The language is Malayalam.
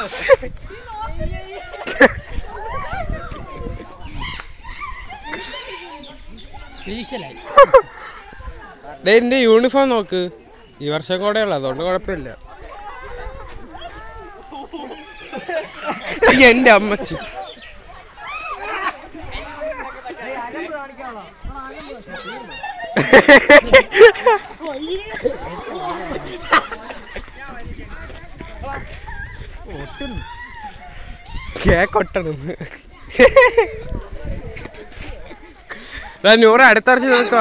വീശലായി ഡേ എന്റെ യൂണിഫോം നോക്ക് ഈ വർഷം കൂടെ ഉള്ളു അതുകൊണ്ട് കുഴപ്പമില്ല അയ്യ, എന്റെ അമ്മച്ചി കേക്കൊട്ടണം നൂറ് അടുത്ത വർഷം നമുക്ക്